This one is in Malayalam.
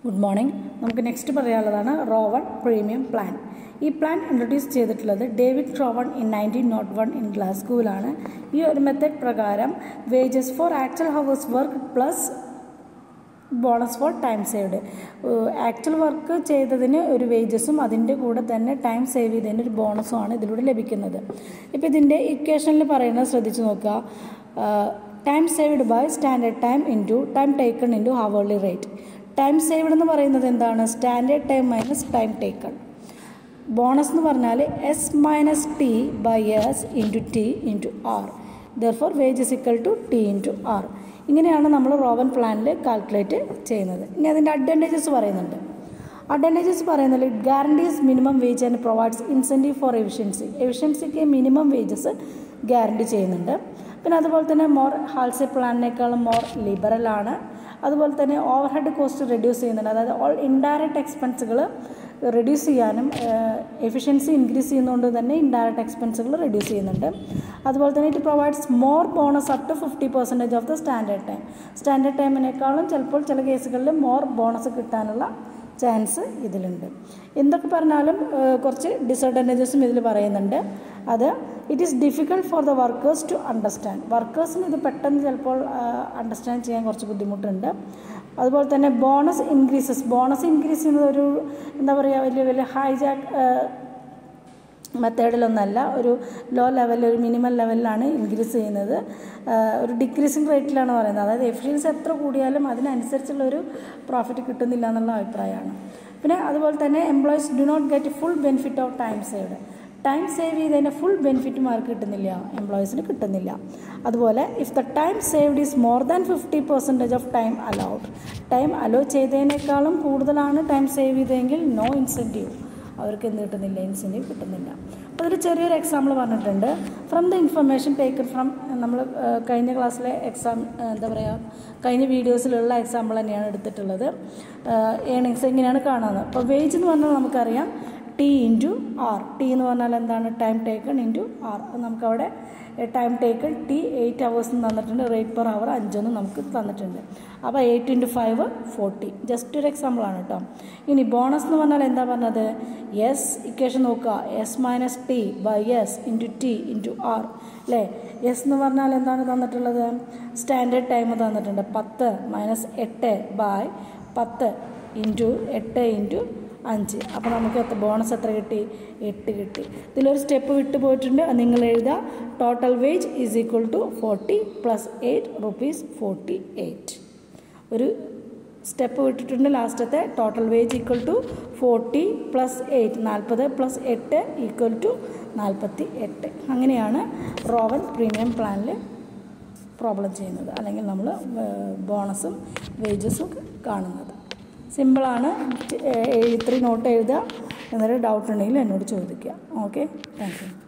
ഗുഡ് മോർണിംഗ് നമുക്ക് നെക്സ്റ്റ് പറയാനുള്ളതാണ് റോവൺ പ്രീമിയം പ്ലാൻ ഈ പ്ലാൻ ഇൻട്രൊഡ്യൂസ് ചെയ്തിട്ടുള്ളത് David Rowan in nineteen nought one in ഗ്ലാസ്ഗോവിലാണ് ഈ ഒരു മെത്തേഡ് പ്രകാരം wages for actual hours work plus bonus for time saved actual work ചെയ്തതിന് ഒരു വേജസും അതിൻ്റെ കൂടെ തന്നെ ടൈം സേവ് ചെയ്തതിന് ഒരു ബോണസും ആണ് ഇതിലൂടെ ലഭിക്കുന്നത് ഇപ്പോൾ ഇതിൻ്റെ ഇക്വേഷനിൽ പറയുന്നത് ശ്രദ്ധിച്ച് നോക്കുക time saved by standard time into time taken into hourly rate time saved എന്ന് പറയുന്നത് എന്താണ് standard time minus time taken bonus എന്ന് പറഞ്ഞാൽ S minus T by S into T into R therefore wages equal to T into R ഇങ്ങനെയാണ് നമ്മൾ റോവൻ പ്ലാനിൽ കാൽക്കുലേറ്റ് ചെയ്യുന്നത് ഇനി അതിൻ്റെ അഡ്വാൻറ്റേജസ് പറയുന്നുണ്ട് അഡ്വാൻറ്റേജസ് പറയുന്നത് it guarantees minimum wage and provides incentive for efficiency എഫിഷ്യൻസിക്ക് മിനിമം വേജസ് ഗ്യാരണ്ടി ചെയ്യുന്നുണ്ട് പിന്നെ അതുപോലെ തന്നെ മോർ ഹാൾസെ പ്ലാനിനേക്കാളും മോർ ലിബറലാണ് അതുപോലെ തന്നെ ഓവർ ഹെഡ് കോസ്റ്റ് റെഡ്യൂസ് ചെയ്യുന്നുണ്ട് അതായത് ഓൾ ഇൻഡയറക്റ്റ് എക്സ്പെൻസുകൾ റെഡ്യൂസ് ചെയ്യാനും എഫിഷ്യൻസി ഇൻക്രീസ് ചെയ്യുന്നതുകൊണ്ട് തന്നെ ഇൻഡയറക്റ്റ് എക്സ്പെൻസുകൾ റെഡ്യൂസ് ചെയ്യുന്നുണ്ട് അതുപോലെ തന്നെ it provides more bonus up to fifty percentage of the standard time standard ടൈമിനേക്കാളും ചിലപ്പോൾ ചില കേസുകളിൽ മോർ ബോണസ് കിട്ടാനുള്ള ചാൻസ് ഇതിലുണ്ട് എന്തൊക്കെ പറഞ്ഞാലും കുറച്ച് ഡിസഡ്വാൻറ്റേജസും ഇതിൽ പറയുന്നുണ്ട് അത് it is difficult for the workers to understand വർക്കേഴ്സിന് ഇത് പെട്ടെന്ന് ചിലപ്പോൾ അണ്ടർസ്റ്റാൻഡ് ചെയ്യാൻ കുറച്ച് ബുദ്ധിമുട്ടുണ്ട് അതുപോലെ തന്നെ ബോണസ് ഇൻക്രീസസ് ബോണസ് ഇൻക്രീസ് ചെയ്യുന്നത് ഒരു എന്താ പറയുക വലിയ വലിയ ഹൈജാക്ക് മെത്തേഡിലൊന്നല്ല ഒരു ലോ ലെവലിൽ ഒരു മിനിമം ലെവലിലാണ് ഇൻക്രീസ് ചെയ്യുന്നത് ഒരു ഡിക്രീസിങ് റേറ്റിലാണ് പറയുന്നത് അതായത് എഫിഷ്യൻസി എത്ര കൂടിയാലും അതിനനുസരിച്ചുള്ള ഒരു പ്രോഫിറ്റ് കിട്ടുന്നില്ല എന്നുള്ള അഭിപ്രായമാണ് പിന്നെ അതുപോലെ തന്നെ employees do not get full benefit of time saved time save ചെയ്തതിൻ്റെ ഫുൾ ബെനിഫിറ്റ് മാർക്ക് കിട്ടുന്നില്ല എംപ്ലോയീസിന് കിട്ടുന്നില്ല അതുപോലെ if the time saved is more than fifty percentage of time allowed time allow ചെയ്തതിനേക്കാളും കൂടുതലാണ് ടൈം സേവ് ചെയ്തതെങ്കിൽ നോ ഇൻസെൻറ്റീവ് അവർക്ക് എന്ത് കിട്ടുന്നില്ല ഇൻസെൻറ്റീവ് കിട്ടുന്നില്ല അപ്പോൾ അതൊരു ചെറിയൊരു എക്സാമ്പിൾ പറഞ്ഞിട്ടുണ്ട് from the information taken from നമ്മൾ കഴിഞ്ഞ ക്ലാസ്സിലെ എക്സാം എന്താ പറയുക കഴിഞ്ഞ വീഡിയോസിലുള്ള എക്സാമ്പിൾ തന്നെയാണ് എടുത്തിട്ടുള്ളത് ഏണിങ്സ് എങ്ങനെയാണ് കാണുന്നത് അപ്പോൾ വേജ് എന്ന് പറഞ്ഞാൽ നമുക്കറിയാം ടി ഇൻറ്റു ആർ ടി എന്ന് പറഞ്ഞാൽ എന്താണ് ടൈം ടേക്കൺ ഇൻറ്റു ആർ നമുക്കവിടെ time taken T eight hours തന്നിട്ടുണ്ട് റേറ്റ് പെർ അവർ അഞ്ചൊന്നും നമുക്ക് തന്നിട്ടുണ്ട് അപ്പോൾ eight into five forty just ഒരു എക്സാമ്പിളാണ് കേട്ടോ ഇനി ബോണസ് എന്ന് പറഞ്ഞാൽ എന്താ പറഞ്ഞത് എസ് ഇക്വേഷൻ നോക്കുക S minus T by S into T into R അല്ലേ എസ് എന്ന് പറഞ്ഞാൽ എന്താണ് തന്നിട്ടുള്ളത് സ്റ്റാൻഡേർഡ് ടൈം തന്നിട്ടുണ്ട് പത്ത് മൈനസ് എട്ട് ബൈ പത്ത് ഇൻറ്റു എട്ട് ഇൻറ്റു അഞ്ച് അപ്പോൾ നമുക്ക് എത്ര ബോണസ് എത്ര കിട്ടി എട്ട് കിട്ടി ഇതിലൊരു സ്റ്റെപ്പ് വിട്ടു പോയിട്ടുണ്ട് നിങ്ങൾ എഴുതുക total wage is equal to forty plus eight rupees forty eight ഒരു സ്റ്റെപ്പ് വിട്ടിട്ടുണ്ട് ലാസ്റ്റത്തെ total wage equal to forty plus eight നാൽപ്പത് പ്ലസ് എട്ട് ഈക്വൽ ടു നാൽപ്പത്തി എട്ട് അങ്ങനെയാണ് റോവൻ പ്രീമിയം പ്ലാനിൽ പ്രോബ്ലം ചെയ്യുന്നത് അല്ലെങ്കിൽ നമ്മൾ ബോണസും വേജസും കാണുന്നത് സിമ്പിളാണ് ഇത്രയും നോട്ട് എഴുതുക എന്നൊരു ഡൗട്ട് ഉണ്ടെങ്കിൽ എന്നോട് ചോദിക്കുക ഓക്കെ താങ്ക് യു